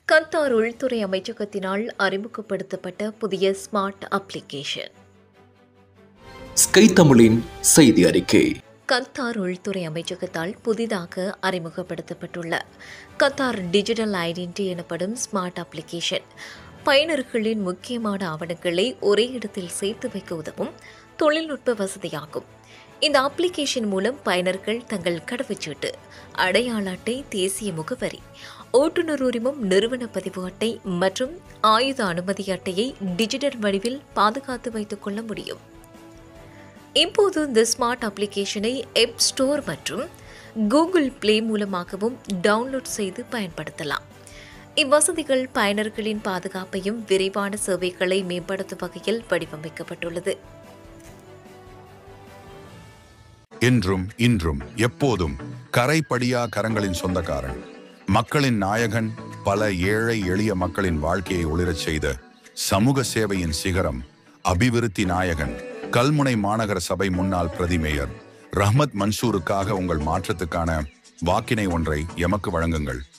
Qatar உள்துறை அமைச்சகத்தினால் அறிமுகப்படுத்தப்பட்ட புதிய ஸ்மார்ட் அப்ளிகேஷன் ஸ்கை தமிழின் செய்தி அறிக்கை கத்தார் உள்துறை அமைச்சகத்தால் புதிதாக அறிமுகப்படுத்தப்பட்டுள்ள கத்தார் டிஜிட்டல் ஐடென்டி எனப்படும் ஸ்மார்ட் அப்ளிகேஷன் பயனர்களின் முக்கியமான ஆவணங்களை ஒரே இடத்தில் சேர்த்து வைக்க உதவும் தொழில்நுட்ப வசதியாகும் இந்த அப்ளிகேஷன் மூலம் பயனர்கள் தங்கள் கடவுச்சீட்டு அடையாள அட்டை தேசிய முகவரி ஓட்டுநர் உரிமம் நிறுவன பதிவு அட்டை மற்றும் ஆயுத அனுமதி அட்டையை டிஜிட்டல் வடிவில் பாதுகாத்து வைத்துக் கொள்ள முடியும் இப்போது இந்த ஸ்மார்ட் அப்ளிகேஷனை எப் ஸ்டோர் மற்றும் கூகுள் பிளே மூலமாகவும் டவுன்லோட் செய்து பயன்படுத்தலாம் இவ்வசதிகள் பயனர்களின் பாதுகாப்பையும் விரைவான சேவைகளை மேம்படுத்தும் வகையில் வடிவமைக்கப்பட்டுள்ளது என்றும் இன்றும் எப்போதும் கரைப்படியா கரங்களின் சொந்தக்காரன் மக்களின் நாயகன் பல ஏழை எளிய மக்களின் வாழ்க்கையை ஒளிரச் செய்த சமூக சேவையின் சிகரம் அபிவிருத்தி நாயகன் கல்முனை மாநகர சபை முன்னாள் பிரதிமேயர் ரஹ்மத் மன்சூருக்காக உங்கள் மாற்றத்துக்கான வாக்கினை ஒன்றை எமக்கு வழங்குங்கள்